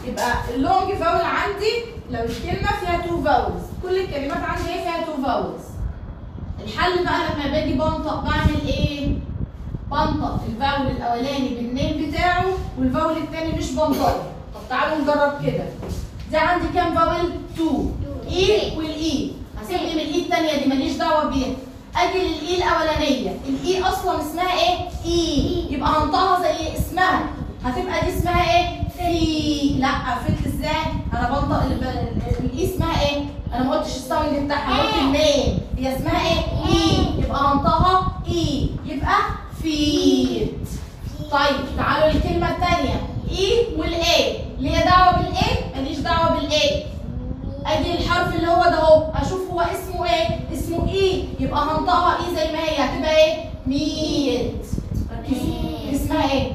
يبقى اللونج فاول عندي لو الكلمه فيها تو فاولز كل الكلمات عندي ايه فيها تو فاولز الحل بقى لما باجي بنطق بعمل ايه بنطق الفاول الاولاني بالنيم بتاعه والفاول الثاني مش بنطقه طب تعالوا نجرب كده دي عندي كام فاول 2 اي والاي هسيبني من الاي الثانيه دي ماليش دعوه بيها اجي للاي الاولانيه الاي اصلا اسمها ايه اي يبقى هنطقها زي اسمها هتبقى دي اسمها ايه في لا عرفت ازاي انا بنطق ال- ال- الاي اسمها ايه انا ما قلتش الساوند بتاعها قلت النيم هي اسمها ايه اي يبقى هنطقها اي يبقى فيت طيب تعالوا للكلمه الثانيه اي والاي ليا دعوه بالاي ماليش دعوه بالاي اجي الحرف اللي هو ده اهو اشوف هو اسمه ايه اسمه ايه يبقى هنطقها ايه زي ما هي هتبقى ايه ميت ركزي اسمها ايه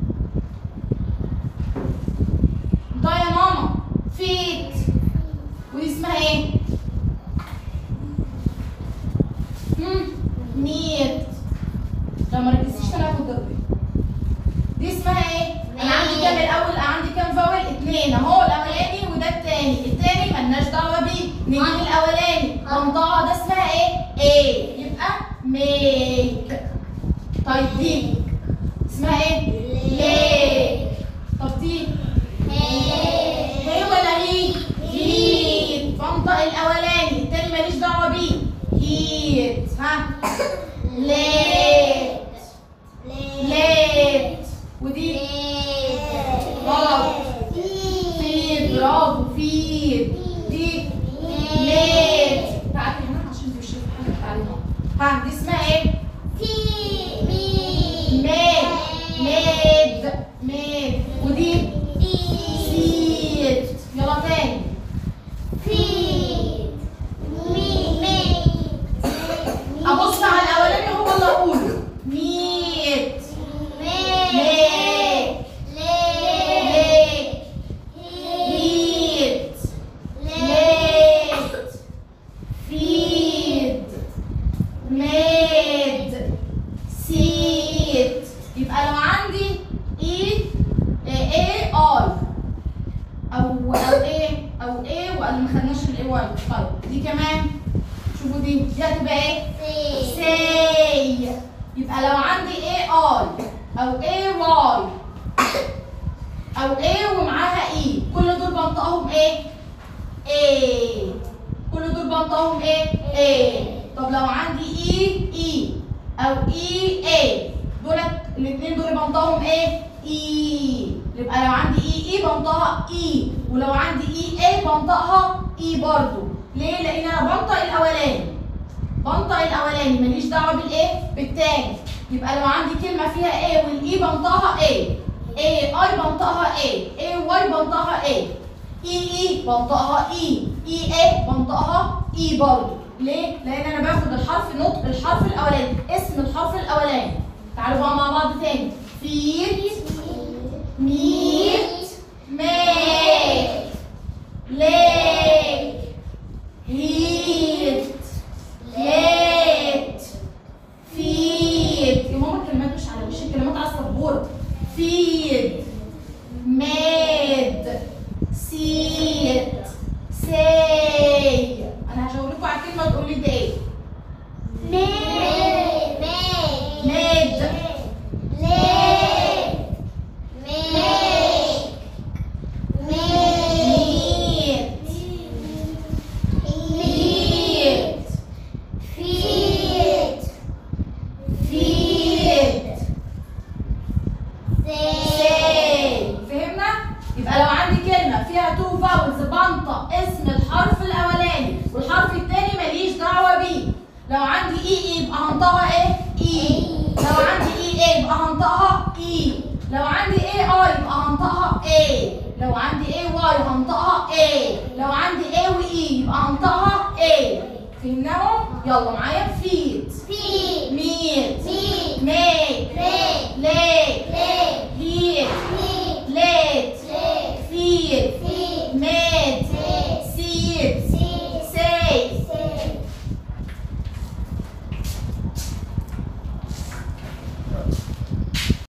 ده يا ماما فيت ودي اسمها ايه هم ميت لو ما ركزتيش انا هاخد ضربي دي اسمها ايه انا عندي كام الاول عندي كام فاول اتنين اهو الاولاني وده التاني التاني ملناش دعوه بيه نيجي للاولاني منطقه ده اسمها ايه ايه يبقى ميك طيب دي اسمها ايه ليه طب دي هي ولا هي هيت بنطق الاولاني التاني ماليش دعوه بيه هيت ها ليت ليت ودي غلط فيد برافو فيد دي ليت تعالي هنا عشان تمشي في حاجه تعالي هنا ها دي اسمها ايه ميد ميد ميد ودي سيت يلا تاني ابص على الاولاني هو اللي اقوله ميت ميت ليت ميت ليت فيد ميد سيت يبقى لو عندي اي اي اي او او ايه او ايه ولا ما خدناش الاي واي طيب دي كمان شوفوا دي دي هتبقى ايه سي يبقى لو عندي اي اي او اي واي او اي ومعاها اي كل دول بنطقهم ايه ايه كل دول بنطقهم ايه ايه طب لو عندي اي اي او اي اي دولت الاثنين دول بنطقهم ايه اي يبقى لو عندي اي اي بنطقها اي ولو عندي اي اي بنطقها اي برضو ليه لان انا بنطق الاولاني بنطق الاولاني ماليش دعوه بالايه بالتاني يبقى لو عندي كلمه فيها ايه والاي بنطقها ايه ايه اي بنطقها ايه ايه واي بنطقها ايه اي اي بنطقها اي اي ايه بنطقها اي برضه ليه لان انا باخد الحرف نطق الحرف الاولاني اسم الحرف الاولاني تعالوا بقى مع بعض تاني فيت ميت ميت ليك هيت ليت فيد يا ماما الكلمات مش على وش الكلمات على السبوره فيد ميد سيت سي انا هشاور لكم على الكلمه وتقولوا لي ده ايه ميد ميت ميت فيد سي فهمنا؟ يبقى لو عندي كلمة فيها تو فاولز بنطق اسم الحرف الأولاني والحرف التاني ماليش دعوة بيه. لو عندي اي اي يبقى هنطقها ايه؟ اي. لو عندي اي اي يبقى هنطقها اي. لو عندي اي اي يبقى هنطقها اي. لو عندي اي واي هنطقها اي. لو عندي اي واي يبقى هنطقها اي. فهمناهم؟ يلا معايا فيت ميت ميت ليه